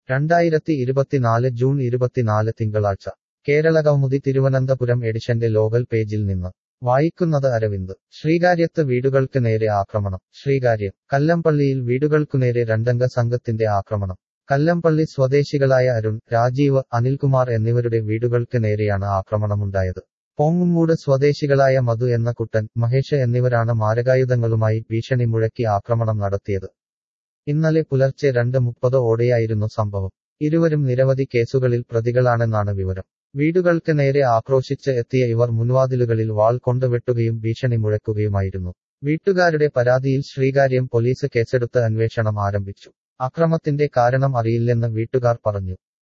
രണ്ടായിരത്തി ഇരുപത്തിനാല് ജൂൺ ഇരുപത്തിനാല് തിങ്കളാഴ്ച കേരളകൗമുദി തിരുവനന്തപുരം എഡിഷന്റെ ലോകൽ പേജിൽ നിന്ന് വായിക്കുന്നത് അരവിന്ദ് ശ്രീകാര്യത്ത് വീടുകൾക്ക് നേരെ ആക്രമണം ശ്രീകാര്യം കല്ലമ്പള്ളിയിൽ വീടുകൾക്കുനേരെ രണ്ടംഗ സംഘത്തിന്റെ ആക്രമണം കല്ലമ്പള്ളി സ്വദേശികളായ അരുൺ രാജീവ് അനിൽകുമാർ എന്നിവരുടെ വീടുകൾക്ക് നേരെയാണ് ആക്രമണമുണ്ടായത് പോങ്ങുമൂട് സ്വദേശികളായ മധു എന്ന കുട്ടൻ മഹേഷ് എന്നിവരാണ് മാരകായുധങ്ങളുമായി ഭീഷണി മുഴക്കി ആക്രമണം നടത്തിയത് ഇന്നലെ പുലർച്ചെ രണ്ട് മുപ്പത് ഓടെയായിരുന്നു സംഭവം ഇരുവരും നിരവധി കേസുകളിൽ പ്രതികളാണെന്നാണ് വിവരം വീടുകൾക്ക് നേരെ ആക്രോശിച്ച് എത്തിയ ഇവർ മുൻവാതിലുകളിൽ വാൾ കൊണ്ട് വെട്ടുകയും ഭീഷണി മുഴക്കുകയുമായിരുന്നു വീട്ടുകാരുടെ പരാതിയിൽ ശ്രീകാര്യം പോലീസ് കേസെടുത്ത് അന്വേഷണം ആരംഭിച്ചു അക്രമത്തിന്റെ കാരണം അറിയില്ലെന്ന് വീട്ടുകാർ പറഞ്ഞു